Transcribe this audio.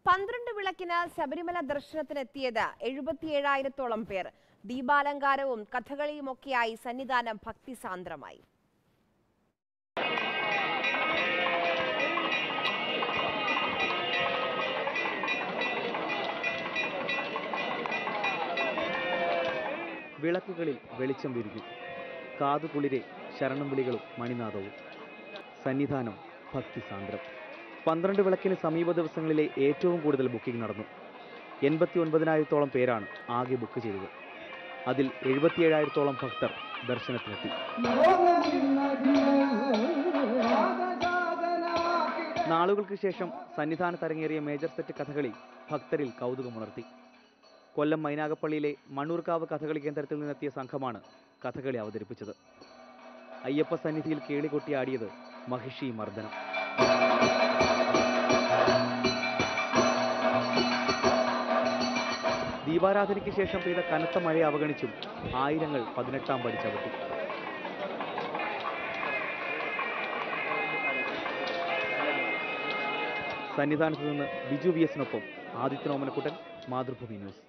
പന്ത്രണ്ട് വിളക്കിന് ശബരിമല ദർശനത്തിനെത്തിയത് എഴുപത്തിയേഴായിരത്തോളം പേർ ദീപാലങ്കാരവും കഥകളിയുമൊക്കെയായി സന്നിധാനം ഭക്തിസാന്ദ്രമായി വിളക്കുകളിൽ വെളിച്ചം വിരിഞ്ഞു കാതുകുളിരെ ശരണം വിളികളും മണിനാദവും സന്നിധാനം ഭക്തിസാന്ദ്രം പന്ത്രണ്ട് വിളക്കിന് സമീപ ദിവസങ്ങളിലെ ഏറ്റവും കൂടുതൽ ബുക്കിംഗ് നടന്നു എൺപത്തി ഒൻപതിനായിരത്തോളം പേരാണ് ആകെ ബുക്ക് ചെയ്തത് അതിൽ എഴുപത്തിയേഴായിരത്തോളം ഭക്തർ ദർശനത്തിനെത്തി നാളുകൾക്ക് ശേഷം സന്നിധാനത്തരങ്ങേറിയ മേജർ സെറ്റ് കഥകളി ഭക്തരിൽ കൗതുകമുണർത്തി കൊല്ലം മൈനാഗപ്പള്ളിയിലെ മണ്ണൂർക്കാവ് കഥകളി കേന്ദ്രത്തിൽ നിന്നെത്തിയ സംഘമാണ് കഥകളി അവതരിപ്പിച്ചത് അയ്യപ്പ സന്നിധിയിൽ കേളികൊട്ടിയാടിയത് മഹിഷി മർദ്ദനം ദീപാരാധനയ്ക്ക് ശേഷം പെയ്ത കനത്ത മഴയെ അവഗണിച്ചും ആയിരങ്ങൾ പതിനെട്ടാം പടി ചവിട്ടി സന്നിധാനത്ത് നിന്ന് ബിജു വി എസിനൊപ്പം ആദിത്യനോമനക്കുട്ടൻ മാതൃഭൂമി ന്യൂസ്